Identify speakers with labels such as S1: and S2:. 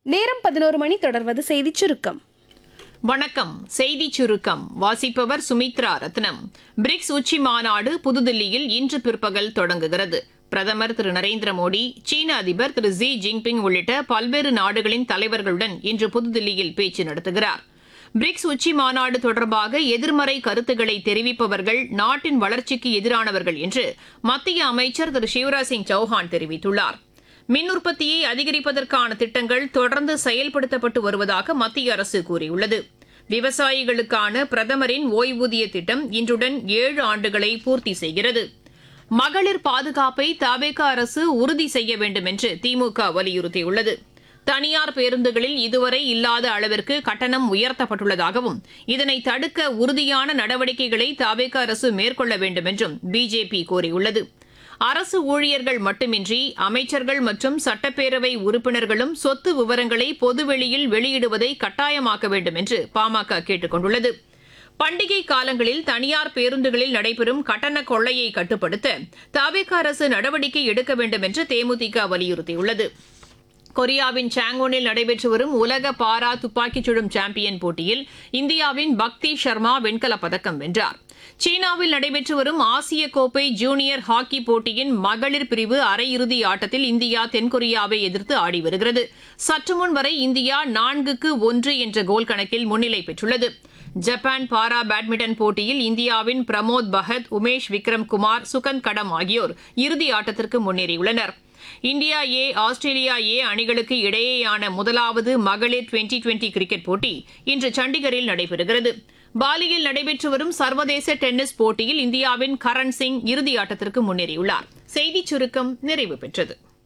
S1: நேரம் பதினோரு மணி தொடர்வது செய்திச் சுருக்கம்
S2: வணக்கம் செய்தி சுருக்கம் வாசிப்பவர் சுமித்ரா ரத்னம் பிரிக்ஸ் உச்சி மாநாடு புதுதில்லியில் இன்று பிற்பகல் தொடங்குகிறது பிரதமர் திரு நரேந்திர மோடி சீன அதிபர் திரு ஜி ஜின்பிங் உள்ளிட்ட பல்வேறு நாடுகளின் தலைவர்களுடன் இன்று புதுதில்லியில் பேச்சு நடத்துகிறார் பிரிக்ஸ் உச்சி மாநாடு தொடர்பாக எதிர்மறை கருத்துக்களை தெரிவிப்பவர்கள் நாட்டின் வளர்ச்சிக்கு எதிரானவர்கள் என்று மத்திய அமைச்சர் திரு சிவராஜ் சிங் சௌஹான் தெரிவித்துள்ளார் மின் உற்பத்தியை அதிகரிப்பதற்கான திட்டங்கள் தொடர்ந்து செயல்படுத்தப்பட்டு வருவதாக மத்திய அரசு கூறியுள்ளது விவசாயிகளுக்கான பிரதமரின் ஓய்வூதிய திட்டம் இன்றுடன் ஏழு ஆண்டுகளை பூர்த்தி செய்கிறது மகளிர் பாதுகாப்பை தவேக அரசு உறுதி செய்ய வேண்டும் என்று திமுக வலியுறுத்தியுள்ளது தனியார் பேருந்துகளில் இதுவரை இல்லாத அளவிற்கு கட்டணம் உயர்த்தப்பட்டுள்ளதாகவும் இதனை தடுக்க உறுதியான நடவடிக்கைகளை தவேக அரசு மேற்கொள்ள வேண்டும் என்றும் பிஜேபி கோரியுள்ளது அரசு ஊழியர்கள் மட்டுமின்றி அமைச்சர்கள் மற்றும் சட்டப்பேரவை உறுப்பினர்களும் சொத்து விவரங்களை பொதுவெளியில் வெளியிடுவதை கட்டாயமாக்க வேண்டும் என்று பாமக கேட்டுக் கொண்டுள்ளது பண்டிகை காலங்களில் தனியார் பேருந்துகளில் நடைபெறும் கட்டண கொள்ளையை கட்டுப்படுத்த தவிக அரசு நடவடிக்கை எடுக்க வேண்டும் என்று தேமுதிக வலியுறுத்தியுள்ளது கொரியாவின் சாங்கோனில் நடைபெற்று வரும் உலக பாரா துப்பாக்கிச் சுடும் சாம்பியன் போட்டியில் இந்தியாவின் பக்தி சர்மா வெண்கலப் பதக்கம் வென்றார் சீனாவில் நடைபெற்று வரும் ஆசிய கோப்பை ஜூனியர் ஹாக்கி போட்டியின் மகளிர் பிரிவு அரையிறுதி ஆட்டத்தில் இந்தியா தென்கொரியாவை எதிர்த்து ஆடி வருகிறது சற்று முன் வரை இந்தியா நான்குக்கு ஒன்று என்ற கோல் கணக்கில் முன்னிலை பெற்றுள்ளது ஜப்பான் பாரா பேட்மிண்டன் போட்டியில் இந்தியாவின் பிரமோத் பகத் உமேஷ் விக்ரம் குமார் சுகந்த் கடம் ஆகியோர் இறுதி ஆட்டத்திற்கு முன்னேறியுள்ளனர் இந்தியா ஏ ஆஸ்திரேலியா ஏ அணிகளுக்கு இடையேயான முதலாவது மகளிர் டுவெண்டி டுவெண்டி கிரிக்கெட் போட்டி இன்று சண்டிகரில் நடைபெறுகிறது பாலியில் நடைபெற்று வரும் சர்வதேச டென்னிஸ் போட்டியில் இந்தியாவின் கரண் சிங் இறுதி ஆட்டத்திற்கு முன்னேறியுள்ளார் செய்திச் சுருக்கம் நிறைவு பெற்றது